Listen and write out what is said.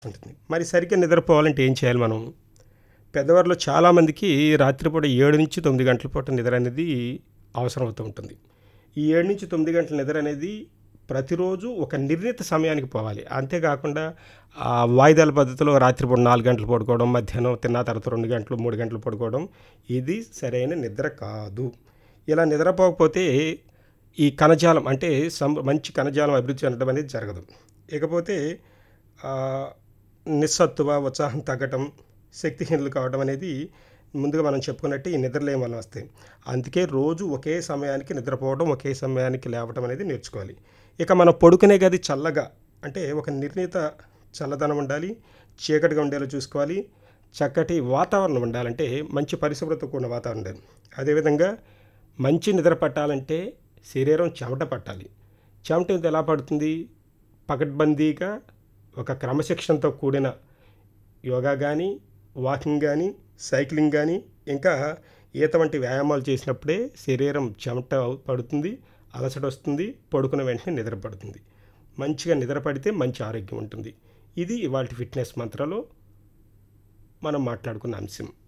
ఉంటుంది మరి సరిగ్గా నిద్రపోవాలంటే ఏం చేయాలి మనం పెద్దవారిలో చాలామందికి రాత్రిపూట ఏడు నుంచి తొమ్మిది గంటల పూట నిద్ర అనేది అవసరం అవుతూ ఉంటుంది ఈ ఏడు నుంచి తొమ్మిది గంటల నిద్ర అనేది ప్రతిరోజు ఒక నిర్ణీత సమయానికి పోవాలి అంతేకాకుండా ఆ వాయిదాల పద్ధతిలో రాత్రిపూట నాలుగు గంటలు పడుకోవడం మధ్యాహ్నం తిన్న తర్వాత రెండు గంటలు మూడు గంటలు పడుకోవడం ఇది సరైన నిద్ర కాదు ఇలా నిద్రపోకపోతే ఈ కణజాలం అంటే సం మంచి కణజాలం అభివృద్ధి చెందడం అనేది జరగదు ఇకపోతే ఆ, నిస్సత్తువ ఉత్సాహం తగ్గటం శక్తిహీనులు కావడం అనేది ముందుగా మనం చెప్పుకున్నట్టు ఈ నిద్రలేం వల్ల వస్తాయి అందుకే రోజు ఒకే సమయానికి నిద్రపోవడం ఒకే సమయానికి లేవడం అనేది నేర్చుకోవాలి ఇక మనం పడుకునే గది చల్లగా అంటే ఒక నిర్ణీత చల్లదనం ఉండాలి చీకటిగా ఉండేలా చూసుకోవాలి చక్కటి వాతావరణం ఉండాలంటే మంచి పరిశుభ్రత కూడిన వాతావరణం ఉండాలి అదేవిధంగా మంచి నిద్ర పట్టాలంటే శరీరం చెమట పట్టాలి చెమట ఇది ఎలా పడుతుంది పకడ్బందీగా ఒక క్రమశిక్షణతో కూడిన యోగా కానీ వాకింగ్ కానీ సైక్లింగ్ కానీ ఇంకా ఈత వంటి వ్యాయామాలు చేసినప్పుడే శరీరం చెమట పడుతుంది అలసట వస్తుంది పడుకున్న వెంటనే నిద్ర పడుతుంది మంచిగా నిద్ర పడితే మంచి ఆరోగ్యం ఉంటుంది ఇది ఇవాళ ఫిట్నెస్ మంత్రాలో మనం మాట్లాడుకున్న అంశం